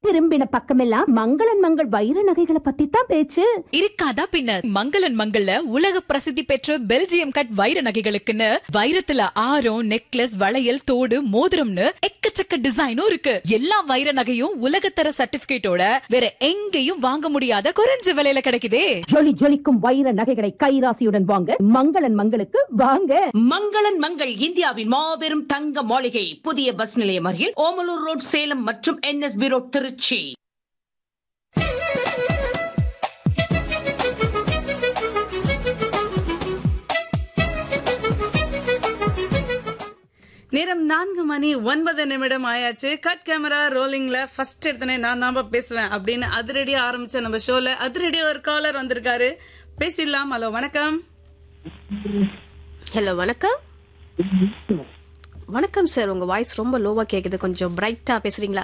திரும்பின பக்கமெல்லாம் மங்களன் மங்கள் வைர நகைகளை பத்தி தான் பேச்சு இருக்காதா பின்ன மங்களன் மங்கள்ல உலக பிரசித்தி பெற்ற பெல்ஜியம் கட் வைர நகைகளுக்குன்னு வைரத்துல ஆரம் நெக்லஸ் வளையல் தோடு மோதிரம்னு எக்கச்சக்க டிசைனும் இருக்கு எல்லா வைர நகையும் உலகத்தர சர்டிபிகேட்டோட வேற எங்கேயும் வாங்க முடியாத குறைஞ்ச விலையில கிடைக்குதே ஜொலி ஜொலிக்கும் வைர நகைகளை கைராசியுடன் வாங்க மங்களன் மங்களுக்கு வாங்க மங்களன் மங்கள் இந்தியாவின் மாபெரும் தங்க மாளிகை புதிய பஸ் நிலையம் அருகில் ஓமலூர் ரோட் சேலம் மற்றும் என்எஸ்பி ரோட் திருச்சி நேரம் நான்கு மணி ஒன்பது நிமிடம் ஆயாச்சு கட் கேமரா ரோலிங்ல ஃபர்ஸ்ட் எடுத்தனே நான் தான் பேசுவேன் அப்படின்னு அதிரடியா ஆரம்பிச்ச நம்ம ஷோல அதிரடியா ஒரு காலர் வந்திருக்காரு பேசிடலாம் ஹலோ வணக்கம் ஹலோ வணக்கம் வணக்கம் சார் உங்க வாய்ஸ் ரொம்ப லோவா கேக்குது கொஞ்சம் பிரைட்டா பேசுறீங்களா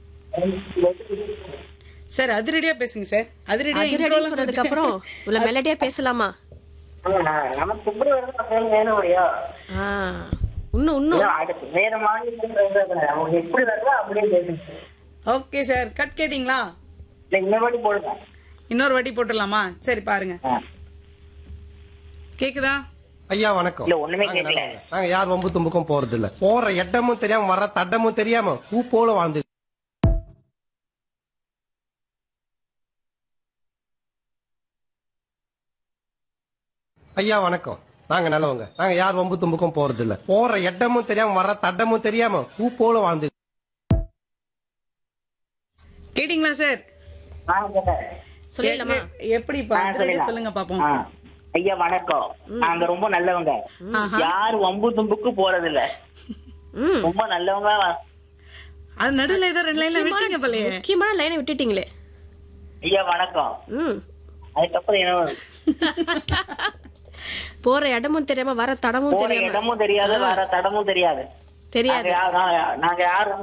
சார் அதிரடியா பேசுங்க சார் அதிரடியா அதிரடி intro-லாம் சொன்னதுக்கு அப்புறம் உள்ள மெலடியா பேசலாமா நமக்கு பிப்ரவரி ஃபோன் வேணும் இல்லையா ஆ இன்னும் இன்னும் இல்ல, அடுத்து வேற மாநிலம் அவங்க எப்படி வருதோ அப்படியே பேசுங்க ஓகே சார் கட் கேட்டிங்களா இல்ல இந்த வாட்டி போடுங்க இன்னொரு வாட்டி போட்டுடலாமா சரி பாருங்க ஆ. கேக்குதா ஐயா வணக்கம் இல்ல, ஒண்ணுமே நாங்க கேட்கல. நல்லவங்க. நாங்க யார் வம்பு தும்புக்கும் போறது இல்ல போற இடமும் தெரியாம வர்ற தட்டமும் தெரியாம பூ போல வாழ்ந்து ஐயா வணக்கம் நாங்க நல்லவங்க நாங்க யார் வம்பு தும்புக்கும் போறது இல்ல போற இடமும் தெரியாம வர்ற தட்டமும் தெரியாம பூ போல வாழ்ந்து கேட்டிங்களா சார் ஆ, கேட்டேன். சொல்லிடலாமா எப்படி இப்ப ஆ, அதிரடியா சொல்லுங்க. சொல்லுங்க பாப்போம் ஆ. ஐயா வணக்கம் நாங்க ரொம்ப நல்லவங்க ஆஹா. யார் வம்பு தும்புக்கு போறது இல்ல ம் ரொம்ப நல்லவங்க அது நடுவுல ஏதோ ரெண்டு லைன்ல விட்டீங்க போலயே முக்கியமான லைனை விட்டுட்டீங்களே ஐயா வணக்கம் ம் அதுக்கப்புறம் என்ன போற இடமும் தெரியாம வர தடமும் போற தெரியாம இடமும் தெரியாது வர தடமும் தெரியாது தெரியாது நாங்க யார் நாங்க யார்